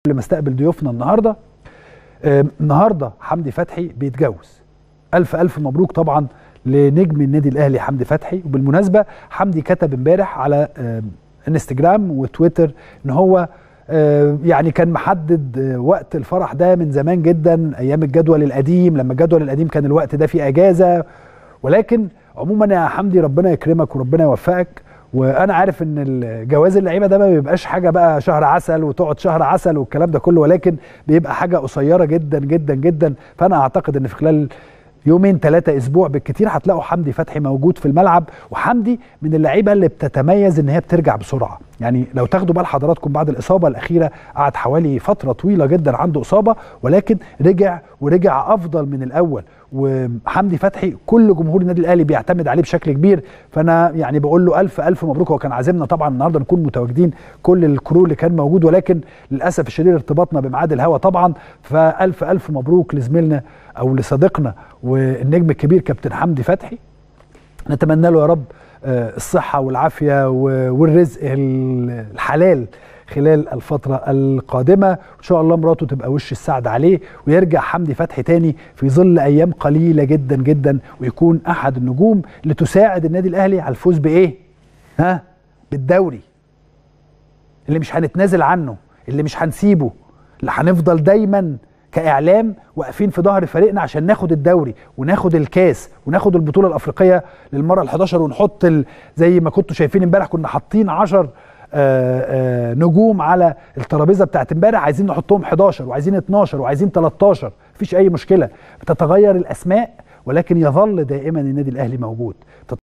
قبل ما استقبل ضيوفنا النهارده آه، النهارده حمدي فتحي بيتجوز الف الف مبروك طبعا لنجم النادي الاهلي حمدي فتحي وبالمناسبه حمدي كتب امبارح على آه، انستجرام وتويتر ان هو آه، يعني كان محدد آه، وقت الفرح ده من زمان جدا ايام الجدول القديم لما الجدول القديم كان الوقت ده فيه اجازه ولكن عموما يا حمدي ربنا يكرمك وربنا يوفقك وانا عارف ان الجواز اللعيبه ده ما بيبقاش حاجه بقى شهر عسل وتقعد شهر عسل والكلام ده كله ولكن بيبقى حاجه قصيره جدا جدا جدا فانا اعتقد ان في خلال يومين ثلاثة أسبوع بالكتير هتلاقوا حمدي فتحي موجود في الملعب وحمدي من اللعيبة اللي بتتميز إن هي بترجع بسرعة يعني لو تاخدوا بال حضراتكم بعد الإصابة الأخيرة قعد حوالي فترة طويلة جدا عنده إصابة ولكن رجع ورجع أفضل من الأول وحمدي فتحي كل جمهور النادي الأهلي بيعتمد عليه بشكل كبير فأنا يعني بقول له ألف ألف مبروك هو كان عازمنا طبعا النهاردة نكون متواجدين كل الكرو اللي كان موجود ولكن للأسف الشديد ارتباطنا بميعاد الهوا طبعا فألف ألف مبروك لزميلنا أو لصديقنا والنجم الكبير كابتن حمدي فتحي نتمنى له يا رب آه، الصحة والعافية و- والرزق الحلال خلال الفترة القادمة وإن شاء الله مراته تبقى وش السعد عليه ويرجع حمدي فتحي تاني في ظل أيام قليلة جدا جدا ويكون أحد النجوم اللي تساعد النادي الأهلي على الفوز بإيه؟ ها؟ بالدوري اللي مش هنتنازل عنه اللي مش هنسيبه اللي هنفضل دايما كاعلام واقفين في ظهر فريقنا عشان ناخد الدوري وناخد الكاس وناخد البطوله الافريقيه للمره ال11 ونحط ال... زي ما كنتوا شايفين امبارح كنا حاطين 10 نجوم على الترابيزه بتاعت امبارح عايزين نحطهم 11 وعايزين 12 وعايزين 13 مفيش اي مشكله بتتغير الاسماء ولكن يظل دائما النادي الاهلي موجود